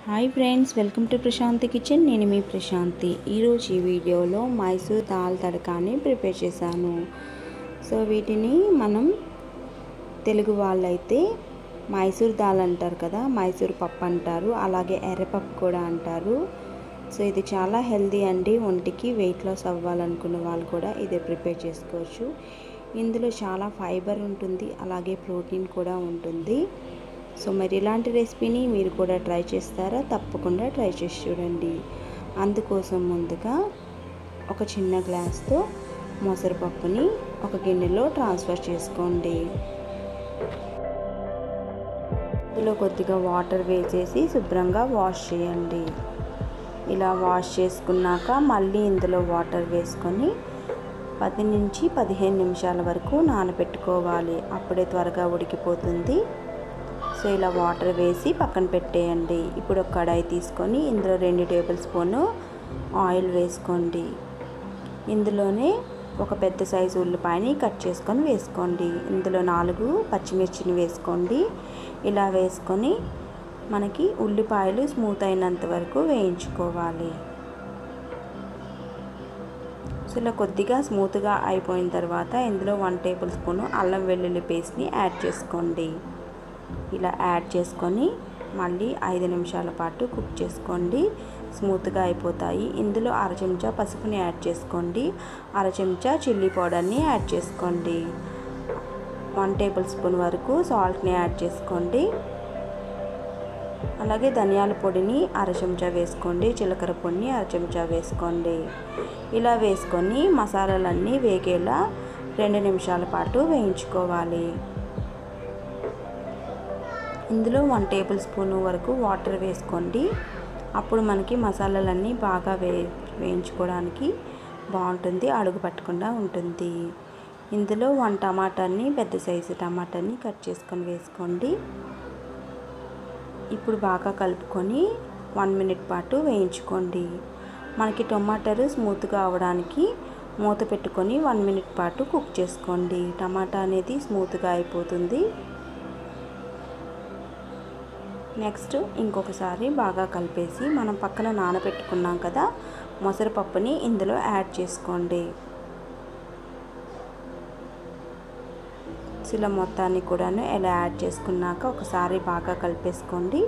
hi friends welcome to Prashanthi kitchen నేను మీ ప్రశాంతి ఈరోజు ఈ వీడియోలో మైసూర్ దాల్ తడకాని ప్రిపేర్ చేశాను సో వీటిని మనం తెలుగు వాళ్ళైతే మైసూర్ దాల్ అంటారు కదా మైసూర్ పప్పు అంటారు అలాగే ఎర్రపప్పు కూడా అంటారు సో ఇది చాలా హెల్దీ అండి ఒంటికి వెయిట్ లాస్ అవ్వాలనుకున్న వాళ్ళు కూడా ఇదే ప్రిపేర్ చేసుకోవచ్చు ఇందులో చాలా ఫైబర్ ఉంటుంది అలాగే ప్రోటీన్ కూడా ఉంటుంది సో మరి ఇలాంటి రెసిపీని మీరు కూడా ట్రై చేస్తారా తప్పకుండా ట్రై చేసి చూడండి అందుకోసం ముందుగా ఒక చిన్న గ్లాస్తో మొసరుపప్పుని ఒక గిన్నెలో ట్రాన్స్ఫర్ చేసుకోండి ఇందులో కొద్దిగా వాటర్ వేసేసి శుభ్రంగా వాష్ చేయండి ఇలా వాష్ చేసుకున్నాక మళ్ళీ ఇందులో వాటర్ వేసుకొని పది నుంచి పదిహేను నిమిషాల వరకు నానబెట్టుకోవాలి అప్పుడే త్వరగా ఉడికిపోతుంది సో ఇలా వాటర్ వేసి పక్కన పెట్టేయండి ఇప్పుడు ఒక కడాయి తీసుకొని ఇందులో రెండు టేబుల్ స్పూన్ ఆయిల్ వేసుకోండి ఇందులోనే ఒక పెద్ద సైజు ఉల్లిపాయని కట్ చేసుకొని వేసుకోండి ఇందులో నాలుగు పచ్చిమిర్చిని వేసుకోండి ఇలా వేసుకొని మనకి ఉల్లిపాయలు స్మూత్ అయినంత వరకు వేయించుకోవాలి సో ఇలా కొద్దిగా స్మూత్గా అయిపోయిన తర్వాత ఇందులో వన్ టేబుల్ స్పూన్ అల్లం వెల్లుల్లి పేస్ట్ని యాడ్ చేసుకోండి ఇలా యాడ్ చేసుకొని మళ్ళీ ఐదు నిమిషాల పాటు కుక్ చేసుకోండి స్మూత్గా అయిపోతాయి ఇందులో అర చెంచా పసుపుని యాడ్ చేసుకోండి అర చెంచా చిల్లీ పౌడర్ని యాడ్ చేసుకోండి వన్ టేబుల్ స్పూన్ వరకు సాల్ట్ని యాడ్ చేసుకోండి అలాగే ధనియాల పొడిని అర చెంచా వేసుకోండి జీలకర్ర పొడిని అర చెంచా వేసుకోండి ఇలా వేసుకొని మసాలాలన్నీ వేగేలా రెండు నిమిషాల పాటు వేయించుకోవాలి ఇందులో వన్ టేబుల్ స్పూన్ వరకు వాటర్ వేసుకోండి అప్పుడు మనకి మసాలాలన్నీ బాగా వే వేయించుకోవడానికి బాగుంటుంది అడుగు పట్టకుండా ఉంటుంది ఇందులో వన్ టమాటాని పెద్ద సైజు టమాటాని కట్ చేసుకొని వేసుకోండి ఇప్పుడు బాగా కలుపుకొని వన్ మినిట్ పాటు వేయించుకోండి మనకి టమాటాలు స్మూత్గా అవడానికి మూత పెట్టుకొని వన్ మినిట్ పాటు కుక్ చేసుకోండి టమాటా అనేది స్మూత్గా అయిపోతుంది నెక్స్ట్ ఇంకొకసారి బాగా కలిపేసి మనం పక్కన నానబెట్టుకున్నాం కదా మొసరపప్పుని ఇందులో యాడ్ చేసుకోండి ఇలా మొత్తాన్ని కూడాను ఇలా యాడ్ చేసుకున్నాక ఒకసారి బాగా కలిపేసుకోండి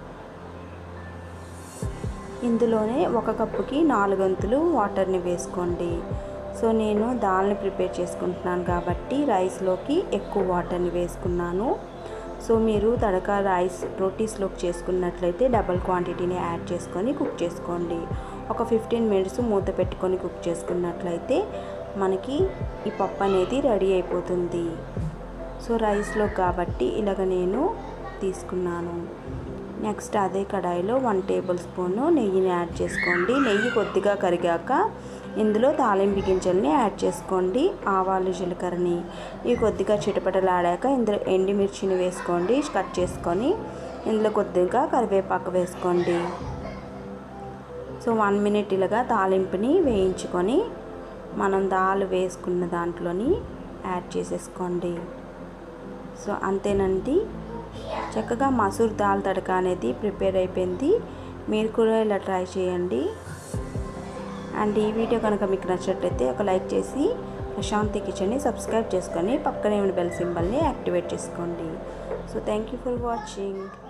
ఇందులోనే ఒక కప్పుకి నాలుగొంతులు వాటర్ని వేసుకోండి సో నేను దాల్ని ప్రిపేర్ చేసుకుంటున్నాను కాబట్టి రైస్లోకి ఎక్కువ వాటర్ని వేసుకున్నాను సో మీరు తడక రైస్ రోటీస్లోకి చేసుకున్నట్లయితే డబల్ క్వాంటిటీని యాడ్ చేసుకొని కుక్ చేసుకోండి ఒక ఫిఫ్టీన్ మినిట్స్ మూత పెట్టుకొని కుక్ చేసుకున్నట్లయితే మనకి ఈ పప్పు అనేది రెడీ అయిపోతుంది సో రైస్లో కాబట్టి ఇలాగ నేను తీసుకున్నాను నెక్స్ట్ అదే కడాయిలో వన్ టేబుల్ స్పూన్ నెయ్యిని యాడ్ చేసుకోండి నెయ్యి కొద్దిగా కరిగాక ఇందులో తాలింపు గింజల్ని యాడ్ చేసుకోండి ఆవాలు జీలకర్రని ఇవి కొద్దిగా చిటపటలాడాక ఇందులో ఎండుమిర్చిని వేసుకోండి కట్ చేసుకొని ఇందులో కొద్దిగా కరివేపాకు వేసుకోండి సో వన్ మినిట్ ఇలాగా తాలింపుని వేయించుకొని మనం దాల్ వేసుకున్న దాంట్లోని యాడ్ చేసేసుకోండి సో అంతేనండి చక్కగా మసూర్ దాల్ తడక అనేది ప్రిపేర్ అయిపోయింది మీరు కూడా ఇలా ట్రై చేయండి అండ్ ఈ వీడియో కనుక మీకు నచ్చినట్లయితే ఒక లైక్ చేసి ప్రశాంతి కిచెన్ని సబ్స్క్రైబ్ చేసుకొని పక్కనే ఉన్న బెల్ సింబల్ని యాక్టివేట్ చేసుకోండి so thank you for watching